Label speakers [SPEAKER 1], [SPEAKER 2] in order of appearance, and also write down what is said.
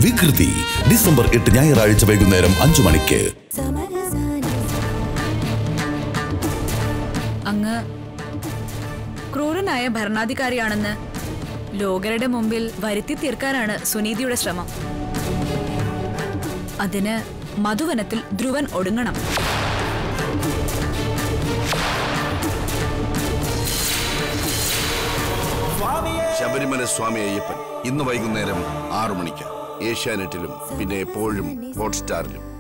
[SPEAKER 1] വികൃതി ഡിസംബർ എട്ട് ഞായറാഴ്ച വൈകുന്നേരം അഞ്ചു മണിക്ക്
[SPEAKER 2] അങ്ങ് ക്രൂരനായ ഭരണാധികാരിയാണെന്ന് ലോകരുടെ മുമ്പിൽ വരുത്തി തീർക്കാനാണ് സുനീതിയുടെ ശ്രമം അതിന് മധുവനത്തിൽ ധ്രുവൻ ഒടുങ്ങണം
[SPEAKER 3] ശബരിമല സ്വാമി അയ്യപ്പൻ ഇന്ന് വൈകുന്നേരം ആറു മണിക്ക് ഏഷ്യാനെറ്റിലും പിന്നെ എപ്പോഴും ഹോട്ട്സ്റ്റാറിലും